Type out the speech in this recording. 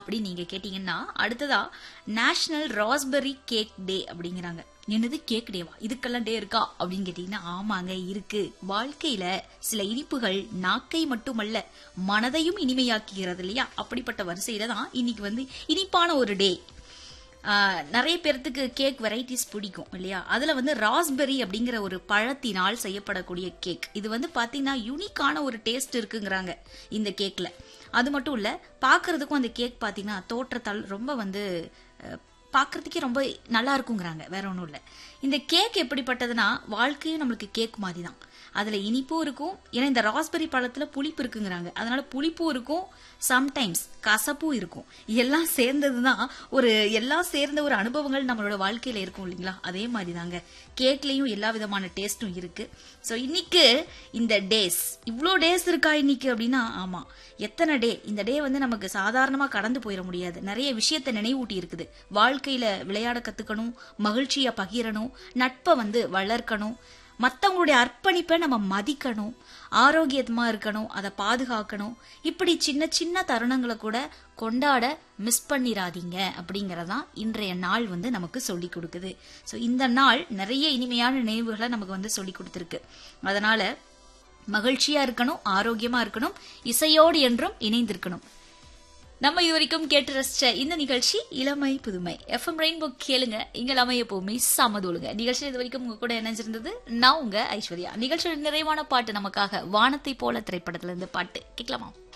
அப்படின்னு நீங்க கேட்டீங்கன்னா அடுத்ததா நேஷனல் ராஸ்பெரி கேக் டே அப்படிங்கிறாங்க என்னது கேக் டேவா இதுக்கெல்லாம் டே இருக்கா அப்படின்னு கேட்டீங்கன்னா ஆமாங்க இருக்கு வாழ்க்கையில சில இனிப்புகள் நாக்கை மட்டுமல்ல மனதையும் இனிமையாக்குகிறது இல்லையா அப்படிப்பட்ட வரிசையில தான் இன்னைக்கு வந்து இனிப்பான ஒரு டே ஆஹ் நிறைய பேர்த்துக்கு கேக் வெரைட்டிஸ் பிடிக்கும் இல்லையா அதுல வந்து ராஸ்பெரி அப்படிங்கிற ஒரு பழத்தினால் செய்யப்படக்கூடிய கேக் இது வந்து பாத்தீங்கன்னா யூனிக்கான ஒரு டேஸ்ட் இருக்குங்கிறாங்க இந்த கேக்ல அது மட்டும் இல்ல பாக்குறதுக்கும் அந்த கேக் பாத்தீங்கன்னா தோற்றத்தால் ரொம்ப வந்து அஹ், பார்க்கறதுக்கே ரொம்ப நல்லா இருக்குங்கிறாங்க வேற ஒன்றும் இல்லை இந்த கேக் எப்படிப்பட்டதுன்னா வாழ்க்கையும் நம்மளுக்கு கேக் மாதிரி தான் அதுல இனிப்பும் இருக்கும் ஏன்னா இந்த ராஸ்பெரி பழத்துல புளிப்பு இருக்குங்கிறாங்க அதனால புளிப்பும் இருக்கும் சம்டைம்ஸ் கசப்பும் இருக்கும் எல்லாம் சேர்ந்ததுதான் ஒரு எல்லாம் சேர்ந்த ஒரு அனுபவங்கள் நம்மளோட வாழ்க்கையில இருக்கும் இல்லைங்களா அதே மாதிரி தாங்க கேக்லயும் எல்லா விதமான டேஸ்டும் இருக்கு ஸோ இன்னைக்கு இந்த டேஸ் இவ்வளோ டேஸ் இருக்கா இன்னைக்கு அப்படின்னா ஆமா எத்தனை டே இந்த டே வந்து நமக்கு சாதாரணமா கடந்து போயிட முடியாது நிறைய விஷயத்தை நினைவூட்டி இருக்குது வாழ்க்கையில விளையாட கத்துக்கணும் மகிழ்ச்சியை பகிரணும் நட்பை வந்து வளர்க்கணும் மத்தவங்களுடைய அர்ப்பணிப்பை நம்ம மதிக்கணும் ஆரோக்கியமா இருக்கணும் அதை பாதுகாக்கணும் இப்படி சின்ன சின்ன தருணங்களை கூட கொண்டாட மிஸ் பண்ணிராதீங்க அப்படிங்கறதான் இன்றைய நாள் வந்து நமக்கு சொல்லி கொடுக்குது ஸோ இந்த நாள் நிறைய இனிமையான நினைவுகளை நமக்கு வந்து சொல்லி கொடுத்துருக்கு அதனால மகிழ்ச்சியா இருக்கணும் ஆரோக்கியமா இருக்கணும் இசையோடு என்றும் இணைந்திருக்கணும் நம்ம இது வரைக்கும் கேட்டு ரசிச்ச இந்த நிகழ்ச்சி இளமை புதுமை எஃப்எம் ரெயின்போ கேளுங்க இங்க இளமை எப்பவுமே சமதோலுங்க நிகழ்ச்சி இது வரைக்கும் உங்க கூட இணைஞ்சிருந்தது நான் உங்க ஐஸ்வர்யா நிகழ்ச்சியோட நிறைவான பாட்டு நமக்காக வானத்தை போல திரைப்படத்துல இருந்து பாட்டு கேட்கலாமா